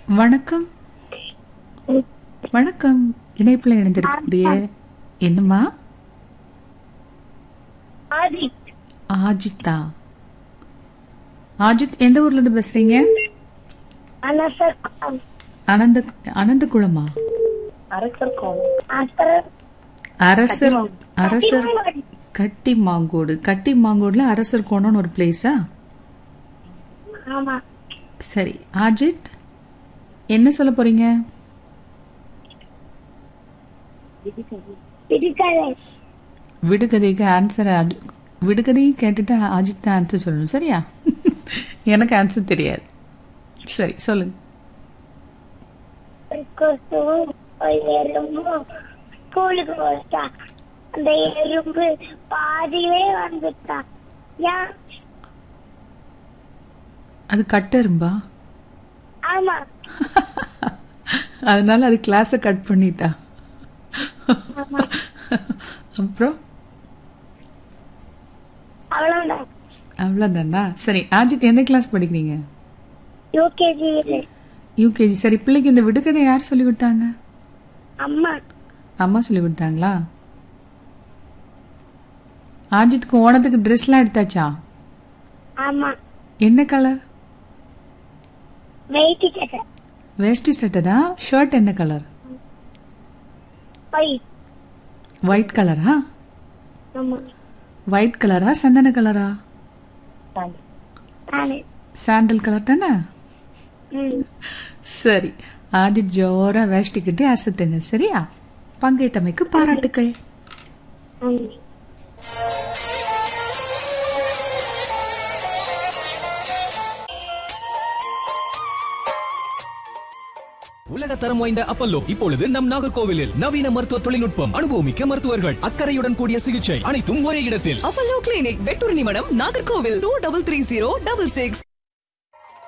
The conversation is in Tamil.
வணக்கம் வணக்கம் இணைப்பில் இணைந்திருக்கக்கூடிய என்னம்மா ஆதி ஆஜித்தா ஆஜித் எந்த ஊர்ல இருந்து பேசுறீங்க அனசர் அனந்த அனந்தகுளமா அரசர் அசர் அரசர் அரசர் கட்டி மாங்கோடு கட்டி மாங்கோடுல அரசர் கோணம்னு ஒரு பிளேஸா ஆமா சரி ஆஜித் என்ன சொல்ல போறீங்க பிடிக்காதே விடுகதைக்கு ஆன்சர் விடுகதையும் கேட்டுட்டு அஜித் தான் ஆன்சர் சொல்லணும் சரியா எனக்கு ஆன்சர் தெரியாது சரி சொல்லுங்க ஒரு கொசுவும் ஒரு எறும்பும் ஸ்கூலுக்கு போச்சா அந்த எறும்பு பாதியிலே வந்துட்டா ஏன் அது கட்டெரும்பா ஆமா அதனால அது கிளாஸை கட் பண்ணிட்டா அப்புறம் அவ்வளவுதான் அவ்வளோதானா சரி ஆஜித் எந்த கிளாஸ் படிக்கிறீங்க யூகேஜி யூகேஜி சரி பிள்ளைக்கு இந்த விடுகதை யார் சொல்லி கொடுத்தாங்க அம்மா அம்மா சொல்லி கொடுத்தாங்களா ஆஜித்துக்கு ஓணத்துக்கு ட்ரெஸ்லாம் எடுத்தாச்சா ஆமா என்ன கலர் வெயிட்டி கேட்ட வேஷ்டி சட்டை தான் ஷர்ட் என்ன கலர் ஒயிட் ஒயிட் கலரா ஆமா ஒயிட் கலரா சந்தன கலரா நானு சாண்டல் கலர் தானே ம் சரி ஆஜித் ஜோரா வேஷ்டி கட்டி அசத்துங்க சரியா பங்கேற்றமைக்கு பாராட்டுக்கள் ம் உலக தரம் வாய்ந்த அப்பல்லோ இப்பொழுது நம் நாகர்கோவிலில் நவீன மருத்துவ தொழில்நுட்பம் அனுபவமிக்க மருத்துவர்கள் அக்கறையுடன் கூடிய சிகிச்சை அனைத்தும் ஒரே இடத்தில் அப்பல்லோ கிளினிக் வெட்டூர் நிமணம் Nagercoil two double three zero double six